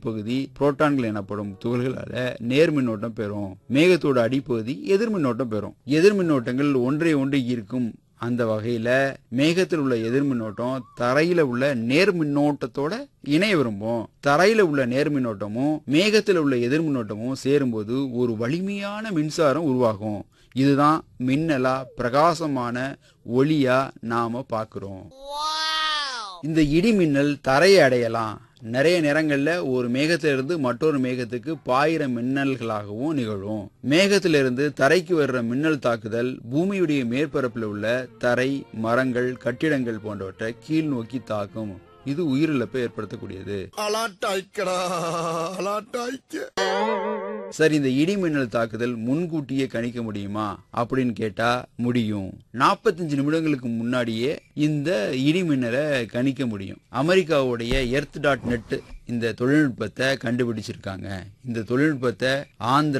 மேற்பகுதி புரோட்டான்கள் எனப்படும் துகள்களால நேர் மின்னோட்டம் பெறும் மேகத்தோட அடிப்பகுதி எதிர் மின்னோட்டம் பெறும் எதிர் மின்னோட்டங்கள் ஒன்றை ஒன்று ஈர்க்கும் அந்த வகையில மேகத்தில் உள்ள எதிர் மின்னோட்டம் தரையில உள்ள நேர் மின்னோட்டத்தோட இணைய விரும்பும் தரையில உள்ள நேர் மின்னோட்டமும் மேகத்தில் உள்ள எதிர் மின்னோட்டமும் சேரும்போது ஒரு வலிமையான மின்சாரம் உருவாகும் இதுதான் மின்னலா பிரகாசமான ஒளியா நாம பார்க்கிறோம் இந்த இடி மின்னல் தரையை அடையலாம் நிறைய நேரங்கள்ல ஒரு மேகத்திலிருந்து மற்றொரு மேகத்துக்கு பாயிர மின்னல்களாகவும் நிகழும் மேகத்திலிருந்து தரைக்கு வர்ற மின்னல் தாக்குதல் பூமியுடைய மேற்பரப்பில் உள்ள தரை மரங்கள் கட்டிடங்கள் போன்றவற்றை கீழ் நோக்கி தாக்கும் இது உயிரிழப்பை ஏற்படுத்தக்கூடியது அலாட்டாய்க்கடா அலாட்டாய்க்க சரி இந்த இடி மின்னல் தாக்குதல் முன்கூட்டியே கணிக்க முடியுமா அப்படின்னு கேட்டா முடியும் 45 நிமிடங்களுக்கு முன்னாடியே இந்த இடி மின்னலை கணிக்க முடியும் அமெரிக்காவுடைய எர்த் டாட் நெட் இந்த தொழில்நுட்பத்தை கண்டுபிடிச்சிருக்காங்க இந்த தொழில்நுட்பத்தை ஆந்திரா